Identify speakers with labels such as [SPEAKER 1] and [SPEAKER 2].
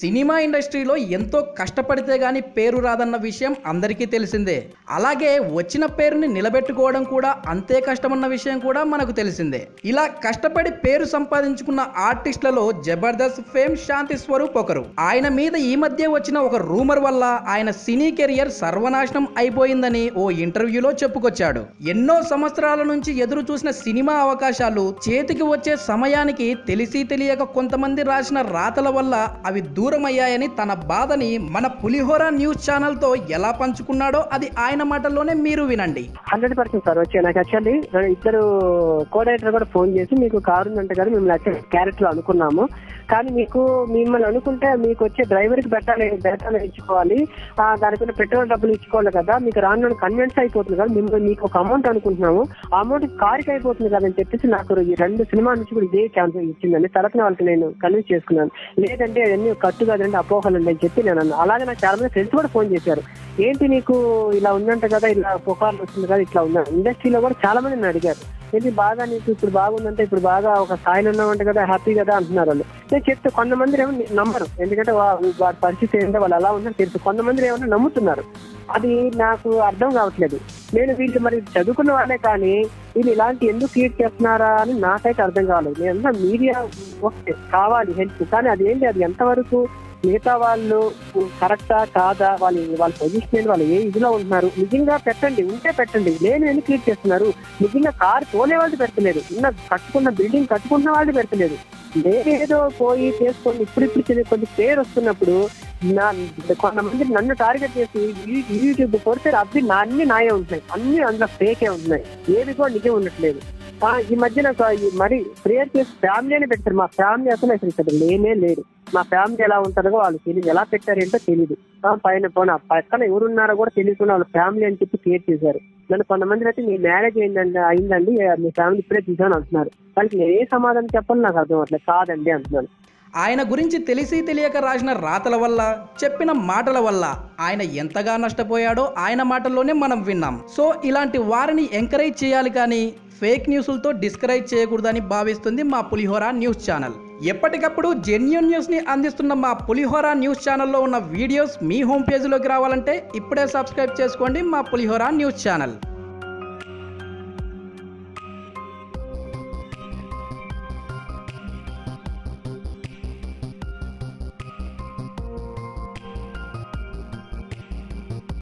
[SPEAKER 1] cinema ఇండస్ట్రీలో ఎంతో కష్టపడితే గాని పేరు రాదన్న విషయం అందరికీ తెలిసిందే అలాగే వచ్చిన పేరుని నిలబెట్టుకోవడం కూడా అంతే కష్టమన్న విషయం కూడా మనకు తెలిసిందే ఇలా కష్టపడి పేరు సంపాదించుకున్న ఆర్టిస్టులలో జబర్దస్త్ ఫేమ్ శాంతి స్వరూప్ ఒకరు ఆయన మీద ఈ మధ్య వచ్చిన ఒక రూమర్ వల్ల ఆయన సినీ కెరియర్ సర్వనాశనం అయిపోయిందని ఓ ఇంటర్వ్యూలో చెప్పుకొచ్చాడు ఎన్నో సంవత్సరాల నుంచి ఎదురు చూసిన సినిమా అవకాశాలు చేతికి వచ్చే సమయానికి తెలిసి తెలియక కొంతమంది రాసిన రాతల వల్ల అవి దూరం అయ్యాయని తన బాధని మన పులిహోర న్యూస్ ఛానల్ తో ఎలా పంచుకున్నాడో అది ఆయన మాటల్లోనే మీరు వినండి
[SPEAKER 2] హండ్రెడ్ పర్సెంట్ సార్ వచ్చి నాకు యాక్చువల్లీ ఇద్దరు కోడైటర్ కూడా ఫోన్ చేసి మీకు కారు ఉందంటే కదా మేము యాక్చువల్ క్యారెక్టర్ లో అనుకున్నాము కానీ మీకు మిమ్మల్ని అనుకుంటే మీకు వచ్చే డ్రైవర్ కి పెట్టాలి బెటాలు ఇచ్చుకోవాలి ఆ, దానిపైన పెట్రోల్ డబ్బులు ఇచ్చుకోవాలి కదా మీకు రాను కన్వెన్స్ అయిపోతుంది కదా మేము మీకు ఒక అమౌంట్ అనుకుంటున్నాము ఆ అమౌంట్ కార్కి అయిపోతుంది కదా అని చెప్పేసి నాకు ఈ రెండు సినిమా నుంచి కూడా ఇదే ఛాన్స్ ఇచ్చిందండి తర్వాత వాళ్ళకి నేను కన్విన్స్ చేసుకున్నాను లేదంటే అవన్నీ కట్టు కాదండి అపోహలు అని చెప్పి నేను అన్నాను అలాగే నాకు చాలా మంది ఫ్రెండ్స్ కూడా ఫోన్ చేశారు ఏంటి నీకు ఇలా ఉందంట కదా ఇలా పుకార్లు వస్తుంది కదా ఇట్లా ఉందా ఇండస్ట్రీలో కూడా చాలా మంది నన్ను అడిగారు ఏంటి బాగా నీకు ఇప్పుడు బాగుందంటే ఇప్పుడు బాగా ఒక స్థాయిలో ఉన్నామంట కదా హ్యాపీ కదా అంటున్నారు వాళ్ళు నేను చెప్తే కొంతమంది ఏమో నమ్మరు ఎందుకంటే వా- వారి పరిస్థితి ఏంటో వాళ్ళు అలా ఉందని తెలుసు కొంతమంది ఏమన్నా నమ్ముతున్నారు అది నాకు అర్థం కావట్లేదు నేను వీళ్ళు మరి చదువుకున్న వాళ్ళే కానీ వీళ్ళు ఇలాంటి ఎందుకు క్రియేట్ చేస్తున్నారా అని నాకైతే అర్థం కాలేదు నేను మీడియా ఓకే కావాలి హెల్ప్ కానీ అది ఏంటి అది ఎంతవరకు మిగతా వాళ్ళు కరెక్టా కాదా వాళ్ళ వాళ్ళ పొజిషన్ ఏంటి వాళ్ళు ఏ ఇదిలో ఉంటున్నారు నిజంగా పెట్టండి ఉంటే పెట్టండి లేని ఎందుకు క్రియేట్ చేస్తున్నారు నిజంగా కారు తోలే వాళ్ళు పెట్టలేదు ఉన్న కట్టుకున్న బిల్డింగ్ కట్టుకున్న వాళ్ళు పెట్టలేదు నేనేదో పోయి చేసుకొని ఇప్పుడు ఇప్పుడు చిన్న కొంచెం పేరు వస్తున్నప్పుడు నా కొంతమంది నన్ను టార్గెట్ చేసి యూ- యూట్యూబ్ కొడితే అవి నా అన్ని నాయే ఉంటున్నాయి అన్ని అందులో ఫేకే ఉంటున్నాయి ఏది కూడా నిజం ఉండట్లేదు ఆ, ఈ మధ్యన ఒక ఈ మరి ప్రేయర్ చేసి ఫ్యామిలీ అని పెట్టారు మా ఫ్యామిలీ అసలు అసలు ఇక్కడ లేనే లేరు మా ఫ్యామిలీ ఎలా ఉంటారో వాళ్ళు తెలియదు ఎలా పెట్టారేంటో తెలియదు ఆ, పైన పోన పక్కన ఎవరున్నారో కూడా తెలియకుండా వాళ్ళ ఫ్యామిలీ అని చెప్పి క్రియేట్ చేశారు నన్ను కొంతమంది అయితే మీ మ్యారేజ్ అయిందండి అయిందండి మీ ఫ్యామిలీ ఇప్పుడే చూసాను అంటున్నారు వాళ్ళకి నేను ఏ సమాధానం చెప్పాలి నాకు అర్థం అవ్వట్లేదు కాదండి అంటున్నాను
[SPEAKER 1] ఆయన గురించి తెలిసి తెలియక రాసిన రాతల వల్ల చెప్పిన మాటల వల్ల ఆయన ఎంతగా నష్టపోయాడో ఆయన మాటల్లోనే మనం విన్నాం సో ఇలాంటి వారిని ఎంకరేజ్ చేయాలి కానీ ఫేక్ న్యూస్లతో డిస్కరేజ్ చేయకూడదని భావిస్తుంది మా పులిహోర న్యూస్ ఛానల్ ఎప్పటికప్పుడు జెన్యున్ న్యూస్ని అందిస్తున్న మా పులిహోర న్యూస్ ఛానల్లో ఉన్న వీడియోస్ మీ హోమ్ పేజీలోకి రావాలంటే ఇప్పుడే సబ్స్క్రైబ్ చేసుకోండి మా పులిహోర న్యూస్ ఛానల్